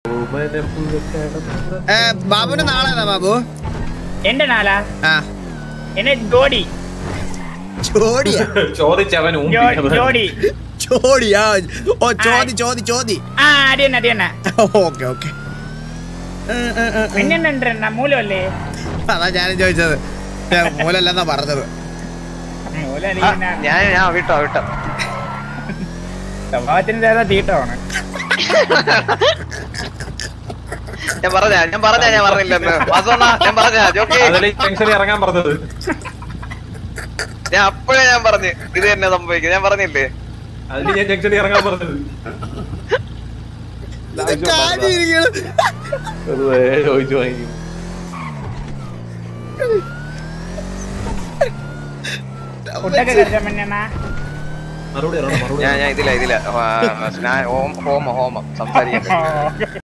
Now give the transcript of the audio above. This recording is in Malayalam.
ഏ, ബാബുവിന്റെ നാളേതാ ബാബു എന്റെ നാലാ ആ എന്നെ ജോഡി ചോടിയാ ചോദിച്ചവൻ ജോ- ജോഡി ചോടിയാ ഓ ചോദി ചോദി ചോദി ആ അടി തന്നെ അടി തന്നെ ഓക്കെ ഓക്കെ പിന്നെണ്ട്രെണ്ണ മൂലമല്ലേ അതാ ഞാനും ചോദിച്ചത് ഞാൻ മൂലല്ലെന്നാ പറഞ്ഞത് മൂല ആ, ഞാൻ ഞാൻ വിട്ടോ വിട്ടോ സ്വഭാവത്തിന് ഏതാ തീട്ടമാണ് ഞാൻ പറഞ്ഞ ഞാൻ പറഞ്ഞ ഞാൻ പറഞ്ഞില്ലെന്ന് വാസവണ്ണ ഞാൻ പറഞ്ഞ ജോക്കി അതിൽ ജംഗ്ഷനിൽ ഇറങ്ങാൻ പറഞ്ഞത് ഞാൻ അപ്പോഴേ ഞാൻ പറഞ്ഞു ഇത് തന്നെ സംഭവിക്കും ഞാൻ പറഞ്ഞില്ലേ അതിൽ ഞാൻ ജംഗ്ഷനിൽ ഇറങ്ങാൻ പറഞ്ഞത് ഇത് കാലിരിക്കണ്. വെറുതെ ചോദിച്ചു വാങ്ങി ഫുഡൊക്കെ കഴിച്ചാൽ പിന്നെണ്ണ മറുപടി അറിയണം മറുപടി ഞാൻ ഞാൻ ഇതില ഇതില ആ, ഞാൻ ഹോമ ഹോമ ഹോമം സംസാരിക്കാൻ